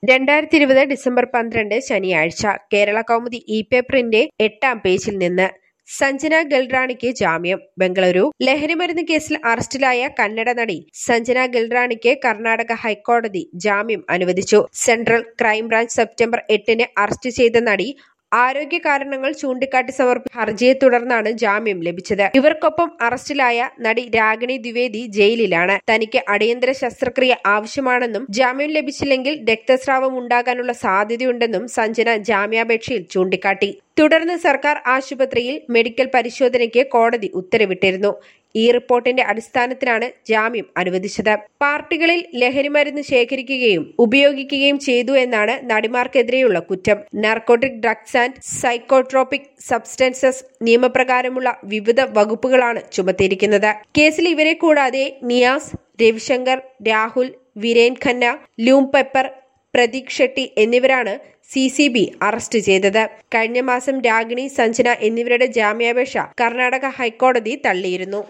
രണ്ടായിരത്തി ഇരുപത് ഡിസംബർ പന്ത്രണ്ട് ശനിയാഴ്ച കേരള കൗമുദി ഇ പേപ്പറിന്റെ എട്ടാം പേജിൽ നിന്ന് സഞ്ജന ഗൽറാണിക്ക് ജാമ്യം ബംഗളൂരു ലഹരിമരുന്ന് കേസിൽ അറസ്റ്റിലായ കന്നഡ നടി സഞ്ജന ഗൽറാണിക്ക് കർണാടക ഹൈക്കോടതി ജാമ്യം അനുവദിച്ചു സെൻട്രൽ ക്രൈംബ്രാഞ്ച് സെപ്റ്റംബർ എട്ടിന് അറസ്റ്റ് ചെയ്ത നടി ആരോഗ്യ കാരണങ്ങൾ ചൂണ്ടിക്കാട്ടി സമർപ്പിച്ച ഹർജിയെ തുടർന്നാണ് ജാമ്യം ലഭിച്ചത് ഇവർക്കൊപ്പം അറസ്റ്റിലായ നടി രാഗിണി ദ്വിവേദി ജയിലിലാണ് തനിക്ക് അടിയന്തര ശസ്ത്രക്രിയ ആവശ്യമാണെന്നും ജാമ്യം ലഭിച്ചില്ലെങ്കിൽ രക്തസ്രാവം ഉണ്ടാകാനുള്ള സാധ്യതയുണ്ടെന്നും സഞ്ജന ജാമ്യാപേക്ഷയിൽ ചൂണ്ടിക്കാട്ടി തുടർന്ന് സർക്കാർ ആശുപത്രിയിൽ മെഡിക്കൽ പരിശോധനയ്ക്ക് കോടതി ഉത്തരവിട്ടിരുന്നു ഈ റിപ്പോർട്ടിന്റെ അടിസ്ഥാനത്തിലാണ് ജാമ്യം അനുവദിച്ചത് പാർട്ടികളിൽ ലഹരിമരുന്ന് ശേഖരിക്കുകയും ഉപയോഗിക്കുകയും ചെയ്തു എന്നാണ് നടിമാർക്കെതിരെയുള്ള കുറ്റം narcotic drugs and psychotropic substances നിയമപ്രകാരമുള്ള വിവിധ വകുപ്പുകളാണ് ചുമത്തിയിരിക്കുന്നത് കേസിൽ ഇവരെ കൂടാതെ നിയാസ് രവിശങ്കർ രാഹുൽ വിരേൻ ഖന്ന ലൂം പെപ്പർ പ്രതീക് ഷെട്ടി എന്നിവരാണ് സി സി ബി അറസ്റ്റ് ചെയ്തത് കഴിഞ്ഞ മാസം രാഗിണി സഞ്ജന എന്നിവരുടെ ജാമ്യാപേക്ഷ കർണാടക ഹൈക്കോടതി തള്ളിയിരുന്നു